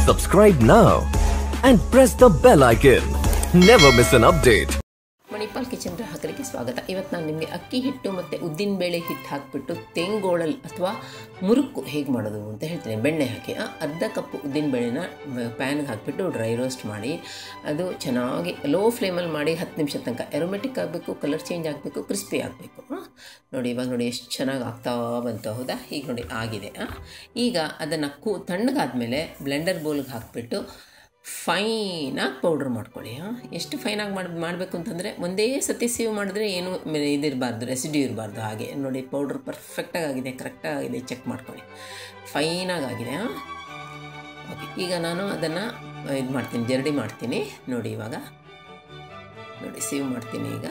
Subscribe now and press the bell icon. Never miss an update. Manipal kitchen ಗ್ರಾಹಕರಿಗೆ ಸ್ವಾಗತ ಇವತ್ತು ನಾನು ನಿಮಗೆ ಅಕ್ಕಿ ಹಿಟ್ಟು ಮತ್ತು ಉದ್ದಿನಬೇಳೆ ಹಿಟ್ಟು ಹಾಕಿಬಿಟ್ಟು ತೆಂಗೋಳಲ್ ಅಥವಾ ಮುರುಕು ಹೇಗೆ ಮಾಡೋದು ಅಂತ ಹೇಳ್ತೀನಿ ಬೆಣ್ಣೆ ಹಾಕಿ ಆ, ಅರ್ಧ ಕಪ್ ಉದ್ದಿನಬೇಳೆನ ಪ್ಯಾನ್ಗೆ ಹಾಕಿಬಿಟ್ಟು ಡ್ರೈ ರೋಸ್ಟ್ ಮಾಡಿ ಅದು ಚೆನ್ನಾಗಿ ಲೋ ಫ್ಲೇಮಲ್ಲಿ ಮಾಡಿ ಹತ್ತು ನಿಮಿಷ ತನಕ ಎರೋಮೆಟಿಕ್ ಆಗಬೇಕು ಕಲರ್ ಚೇಂಜ್ ಆಗಬೇಕು ಕ್ರಿಸ್ಪಿ ಆಗಬೇಕು ನೋಡಿ ಇವಾಗ ನೋಡಿ ಎಷ್ಟು ಚೆನ್ನಾಗಿ ಆಗ್ತಾ ಬಂತು ಹೌದಾ ಈಗ ನೋಡಿ ಆಗಿದೆ ಆ. ಈಗ ಅದನ್ನು ಕೂ ತಣ್ಣಗಾದ್ಮೇಲೆ ಬ್ಲೆಂಡರ್ ಬೌಲ್ಗೆ ಹಾಕಿಬಿಟ್ಟು ಫೈನಾಗಿ ಪೌಡ್ರ್ ಮಾಡ್ಕೊಳ್ಳಿ ಹಾಂ ಎಷ್ಟು ಫೈನಾಗಿ ಮಾಡಿ ಮಾಡಬೇಕು ಅಂತಂದರೆ ಒಂದೇ ಸತಿ ಸೀವ್ ಮಾಡಿದ್ರೆ ಏನು ಮೆ- ಇದಿರಬಾರ್ದು ರೆಸಿಡ್ಯೂ ಇರಬಾರ್ದು ಹಾಗೆ ನೋಡಿ ಪೌಡ್ರ್ ಪರ್ಫೆಕ್ಟಾಗಿ ಆಗಿದೆ ಕರೆಕ್ಟಾಗಿ ಆಗಿದೆ ಚೆಕ್ ಮಾಡ್ಕೊಳ್ಳಿ ಫೈನಾಗಿ ಆಗಿದೆ ಹಾಂ ಓಕೆ ಈಗ ನಾನು ಅದನ್ನು ಇದು ಮಾಡ್ತೀನಿ ಜರಡಿ ಮಾಡ್ತೀನಿ ನೋಡಿ ಇವಾಗ ನೋಡಿ ಸೇವ್ ಮಾಡ್ತೀನಿ ಈಗ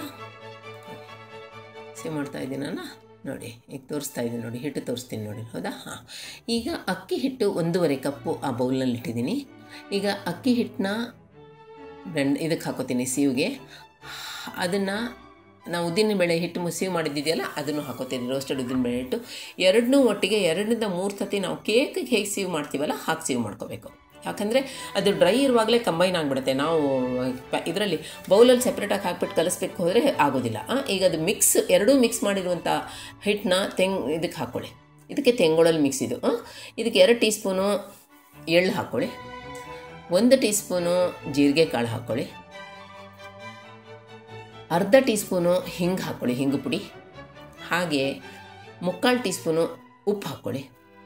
ಸೇವ್ ಮಾಡ್ತಾ ಇದ್ದೀನಲ್ಲ ನೋಡಿ ಈಗ ತೋರಿಸ್ತಾ ಇದ್ದೀನಿ ನೋಡಿ ಹಿಟ್ಟು ತೋರಿಸ್ತೀನಿ ನೋಡಿ ಹೌದಾ ಹಾಂ ಈಗ ಅಕ್ಕಿ ಹಿಟ್ಟು ಒಂದೂವರೆ ಕಪ್ಪು ಆ ಬೌಲ್ನಲ್ಲಿ ಇಟ್ಟಿದ್ದೀನಿ ಈಗ ಅಕ್ಕಿ ಹಿಟ್ಟನ್ನ ಬೆಂಡ್ ಇದಕ್ಕೆ ಹಾಕೋತೀನಿ ಸೀವ್ಗೆ ಅದನ್ನು ನಾವು ಉದ್ದಿನಬೇಳೆ ಹಿಟ್ಟು ಮುಸಿವು ಮಾಡಿದ್ದಿದೆಯಲ್ಲ ಅದನ್ನು ಹಾಕೋತೀನಿ ರೋಸ್ಟೆಡ್ ಉದ್ದಿನಬೇಳೆ ಹಿಟ್ಟು ಎರಡನ್ನೂ ಒಟ್ಟಿಗೆ ಎರಡರಿಂದ ಮೂರು ಸತಿ ನಾವು ಕೇಕಿಗೆ ಹೇಗೆ ಸೀವ್ ಮಾಡ್ತೀವಲ್ಲ ಹಾಗೆ ಸೀವ್ ಮಾಡ್ಕೋಬೇಕು ಯಾಕಂದರೆ ಅದು ಡ್ರೈ ಇರುವಾಗಲೇ ಕಂಬೈನ್ ಆಗಿಬಿಡುತ್ತೆ ನಾವು ಇದರಲ್ಲಿ ಬೌಲಲ್ಲಿ ಸೆಪ್ರೇಟಾಗಿ ಹಾಕ್ಬಿಟ್ಟು ಕಲಿಸ್ಬೇಕು ಹೋದರೆ ಆಗೋದಿಲ್ಲ ಆ, ಈಗ ಅದು ಮಿಕ್ಸ್ ಎರಡೂ ಮಿಕ್ಸ್ ಮಾಡಿರುವಂಥ ಹಿಟ್ಟನ್ನ ತೆಂಗ್ ಇದಕ್ಕೆ ಹಾಕ್ಕೊಳ್ಳಿ ಇದಕ್ಕೆ ತೆಂಗೋಳಲ್ಲಿ ಮಿಕ್ಸ್ ಇದು ಆ, ಇದಕ್ಕೆ ಎರಡು ಟೀ ಸ್ಪೂನು ಎಳ್ಳು ಹಾಕ್ಕೊಳ್ಳಿ ಒಂದು ಟೀ ಸ್ಪೂನು ಜೀರಿಗೆ ಕಾಳು ಹಾಕ್ಕೊಳ್ಳಿ ಅರ್ಧ ಟೀ ಸ್ಪೂನು ಹಿಂಗೆ ಹಾಕ್ಕೊಳ್ಳಿ ಹಿಂಗು ಪುಡಿ ಹಾಗೆ ಮುಕ್ಕಾಲು ಟೀ ಸ್ಪೂನು ಉಪ್ಪು ಹಾಕ್ಕೊಳ್ಳಿ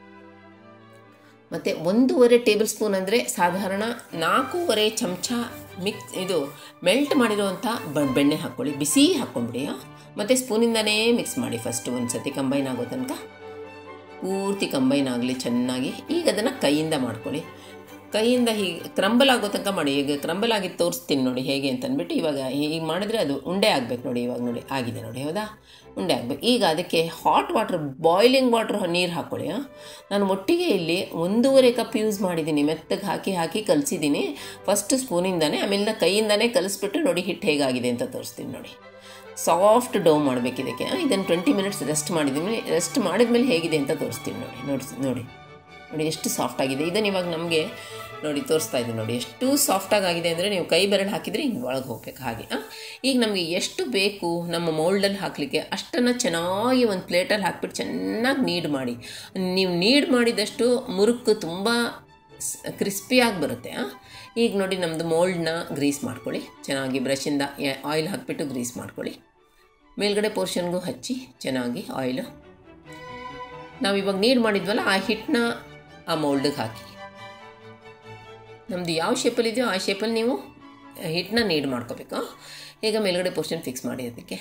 ಮತ್ತು ಒಂದೂವರೆ ಟೇಬಲ್ ಸ್ಪೂನ್ ಅಂದರೆ ಸಾಧಾರಣ ನಾಲ್ಕೂವರೆ ಚಮಚ ಮಿಕ್ಸ್ ಇದು ಮೆಲ್ಟ್ ಮಾಡಿರುವಂಥ ಬ ಬೆಣ್ಣೆ ಹಾಕ್ಕೊಳ್ಳಿ ಬಿಸಿ ಹಾಕ್ಕೊಂಬಿಡಿ ಮತ್ತು ಸ್ಪೂನಿಂದನೇ ಮಿಕ್ಸ್ ಮಾಡಿ ಫಸ್ಟು ಒಂದು ಸತಿ ಕಂಬೈನ್ ಆಗೋ ತನಕ ಪೂರ್ತಿ ಕಂಬೈನ್ ಆಗಲಿ ಚೆನ್ನಾಗಿ ಈಗ ಅದನ್ನು ಕೈಯಿಂದ ಮಾಡ್ಕೊಳ್ಳಿ ಕೈಯಿಂದ ಹೀಗೆ ಕ್ರಂಬಲ್ ಆಗೋ ತನಕ ಮಾಡಿ ಈಗ ಕ್ರಂಬಲ್ ಆಗಿ ತೋರಿಸ್ತೀನಿ ನೋಡಿ ಹೇಗೆ ಅಂತ ಅಂದ್ಬಿಟ್ಟು ಇವಾಗ ಹೀಗೆ ಮಾಡಿದ್ರೆ ಅದು ಉಂಡೆ ಆಗಬೇಕು ನೋಡಿ ಇವಾಗ ನೋಡಿ ಆಗಿದೆ ನೋಡಿ ಹೌದಾ ಉಂಡೆ ಆಗಬೇಕು ಈಗ ಅದಕ್ಕೆ ಹಾಟ್ ವಾಟ್ರ್ ಬಾಯ್ಲಿಂಗ್ ವಾಟ್ರ್ ನೀರು ಹಾಕ್ಕೊಳ್ಳಿ ಆ. ನಾನು ಒಟ್ಟಿಗೆ ಇಲ್ಲಿ ಒಂದೂವರೆ ಕಪ್ ಯೂಸ್ ಮಾಡಿದ್ದೀನಿ ಮೆತ್ತಗೆ ಹಾಕಿ ಹಾಕಿ ಕಲಿಸಿದ್ದೀನಿ ಫಸ್ಟ್ ಸ್ಪೂನಿಂದನೇ ಆಮೇಲೆ ಕೈಯಿಂದನೇ ಕಲಿಸ್ಬಿಟ್ಟು ನೋಡಿ ಹಿಟ್ಟು ಹೇಗಾಗಿದೆ ಅಂತ ತೋರಿಸ್ತೀನಿ ನೋಡಿ ಸಾಫ್ಟ್ ಡೋ ಮಾಡಬೇಕು ಇದಕ್ಕೆ ಇದನ್ನು ಟ್ವೆಂಟಿ ಮಿನಿಟ್ಸ್ ರೆಸ್ಟ್ ಮಾಡಿದ್ದೀನಿ ರೆಸ್ಟ್ ಮಾಡಿದ್ಮೇಲೆ ಹೇಗಿದೆ ಅಂತ ತೋರಿಸ್ತೀನಿ ನೋಡಿ ನೋಡಿ ನೋಡಿ ನೋಡಿ ಎಷ್ಟು ಸಾಫ್ಟ್ ಆಗಿದೆ ಇದನ್ನು ಇವಾಗ ನಮಗೆ ನೋಡಿ ತೋರಿಸ್ತಾ ಇದ್ದೀನಿ ನೋಡಿ ಎಷ್ಟು ಸಾಫ್ಟಾಗಿ ಆಗಿದೆ ಅಂದರೆ ನೀವು ಕೈ ಬೆರಳು ಹಾಕಿದರೆ ಹಿಂಗೆ ಒಳಗೆ ಹೋಗ್ಬೇಕು ಹಾಗೆ ಆ? ಈಗ ನಮಗೆ ಎಷ್ಟು ಬೇಕು ನಮ್ಮ ಮೌಲ್ಡಲ್ಲಿ ಹಾಕಲಿಕ್ಕೆ ಅಷ್ಟನ್ನು ಚೆನ್ನಾಗಿ ಒಂದು ಪ್ಲೇಟಲ್ಲಿ ಹಾಕ್ಬಿಟ್ಟು ಚೆನ್ನಾಗಿ ನೀಡ್ ಮಾಡಿ ನೀವು ನೀಡ್ ಮಾಡಿದಷ್ಟು ಮುರುಕು ತುಂಬ ಕ್ರಿಸ್ಪಿಯಾಗಿ ಬರುತ್ತೆ ಆ? ಈಗ ನೋಡಿ ನಮ್ಮದು ಮೋಲ್ಡ್ನ ಗ್ರೀಸ್ ಮಾಡ್ಕೊಳ್ಳಿ ಚೆನ್ನಾಗಿ ಬ್ರಷಿಂದ ಆಯಿಲ್ ಹಾಕಿಬಿಟ್ಟು ಗ್ರೀಸ್ ಮಾಡ್ಕೊಳ್ಳಿ ಮೇಲ್ಗಡೆ ಪೋರ್ಷನ್ಗೂ ಹಚ್ಚಿ ಚೆನ್ನಾಗಿ ಆಯಿಲು ನಾವು ಇವಾಗ ನೀರು ಮಾಡಿದ್ವಲ್ಲ ಆ ಹಿಟ್ಟನ್ನ ಆ ಮೌಲ್ಡಿಗೆ ಹಾಕಿ ನಮ್ಮದು ಯಾವ ಶೇಪಲ್ಲಿ ಇದೆಯೋ ಆ ಶೇಪಲ್ಲಿ ನೀವು ಹಿಟ್ಟನ್ನ ನೀಡ್ ಮಾಡ್ಕೋಬೇಕು ಈಗ ಮೇಲ್ಗಡೆ ಪೋರ್ಷನ್ ಫಿಕ್ಸ್ ಮಾಡಿ ಅದಕ್ಕೆ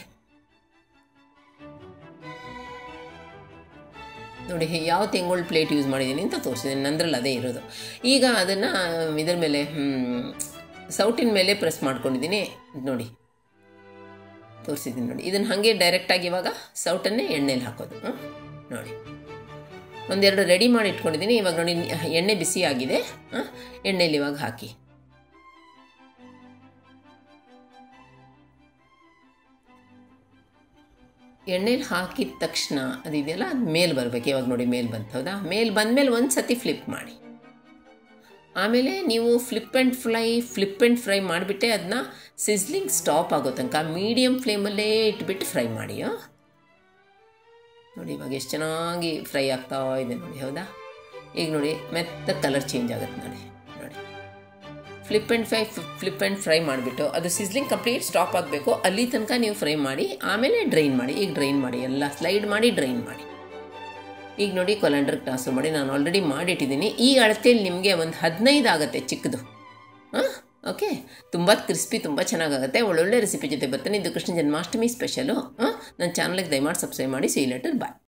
ನೋಡಿ ಹೇ- ಯಾವ ತೆಂಗುಳ್ ಪ್ಲೇಟ್ ಯೂಸ್ ಮಾಡಿದ್ದೀನಿ ಅಂತ ತೋರಿಸಿದ್ದೀನಿ ನಂದ್ರಲ್ಲಿ ಅದೇ ಇರೋದು ಈಗ ಅದನ್ನು ಇದ್ರ ಮೇಲೆ ಹ್ಮ್, ಸೌಟಿನ ಮೇಲೆ ಪ್ರೆಸ್ ಮಾಡ್ಕೊಂಡಿದ್ದೀನಿ ನೋಡಿ ತೋರಿಸಿದ್ದೀನಿ ನೋಡಿ ಇದನ್ನು ಹಾಗೆ ಡೈರೆಕ್ಟಾಗಿ ಇವಾಗ ಸೌಟನ್ನೇ ಎಣ್ಣೆಲಿ ಹಾಕೋದು ಹ್ಮ್? ನೋಡಿ ಒಂದೆರಡು ರೆಡಿ ಮಾಡಿ ಇಟ್ಕೊಂಡಿದ್ದೀನಿ ಇವಾಗ ನೋಡಿ ಎಣ್ಣೆ ಬಿಸಿ ಆಗಿದೆ ಆ, ಎಣ್ಣೆಲಿ ಇವಾಗ ಹಾಕಿ ಎಣ್ಣೆಲಿ ಹಾಕಿದ ತಕ್ಷಣ ಅದಿದೆಯಲ್ಲ ಅದು ಮೇಲೆ ಬರಬೇಕು ಇವಾಗ ನೋಡಿ ಮೇಲೆ ಬಂತು ಹೌದಾ ಮೇಲೆ ಬಂದಮೇಲೆ ಒಂದು ಸತಿ ಫ್ಲಿಪ್ ಮಾಡಿ ಆಮೇಲೆ ನೀವು flip and fry flip and fry ಮಾಡಿಬಿಟ್ಟೆ ಅದನ್ನ ಸಿಸ್ಲಿಂಗ್ ಸ್ಟಾಪ್ ಆಗೋ ತನಕ ಮೀಡಿಯಮ್ ಫ್ಲೇಮಲ್ಲೇ ಇಟ್ಬಿಟ್ಟು ಫ್ರೈ ಮಾಡಿ ಆ? ನೋಡಿ ಇವಾಗ ಎಷ್ಟು ಚೆನ್ನಾಗಿ ಫ್ರೈ ಆಗ್ತಾ ಇದೆ ನೋಡಿ ಹೌದಾ ಈಗ ನೋಡಿ ಮೆತ್ತ ಕಲರ್ ಚೇಂಜ್ ಆಗುತ್ತೆ ನೋಡಿ ನೋಡಿ flip and fry flip and fry ಮಾಡಿಬಿಟ್ಟು ಅದು ಸಿಸ್ಲಿಂಗ್ ಕಂಪ್ಲೀಟ್ ಸ್ಟಾಪ್ ಆಗಬೇಕು ಅಲ್ಲಿ ತನಕ ನೀವು ಫ್ರೈ ಮಾಡಿ ಆಮೇಲೆ ಡ್ರೈನ್ ಮಾಡಿ ಈಗ ಡ್ರೈನ್ ಮಾಡಿ ಎಲ್ಲ ಸ್ಲೈಡ್ ಮಾಡಿ ಡ್ರೈನ್ ಮಾಡಿ ಈಗ ನೋಡಿ ಕೊಲೆಂಡರ್ಗೆ ಟ್ರಾನ್ಸ್ಫರ್ ಮಾಡಿ ನಾನು ಆಲ್ರೆಡಿ ಮಾಡಿಟ್ಟಿದ್ದೀನಿ ಈ ಅಳತೆಯಲ್ಲಿ ನಿಮಗೆ ಒಂದು ಹದಿನೈದು ಆಗುತ್ತೆ ಚಿಕ್ಕದು ಹಾಂ ಓಕೆ ತುಂಬ ಕ್ರಿಸ್ಪಿ ತುಂಬ ಚೆನ್ನಾಗಾಗುತ್ತೆ ಒಳ್ಳೊಳ್ಳೆ ರೆಸಿಪಿ ಜೊತೆ ಬರ್ತಾನೆ ಇದು ಕೃಷ್ಣ ಜನ್ಮಾಷ್ಟಮಿ ಸ್ಪೆಷಲು ಹಾಂ ನನ್ನ ಚಾನಲ್ಗೆ ದಯಮಾಡಿ ಸಬ್ಸ್ಕ್ರೈಬ್ ಮಾಡಿ ಸಿ ಲೆಟರ್ ಬಾಯ್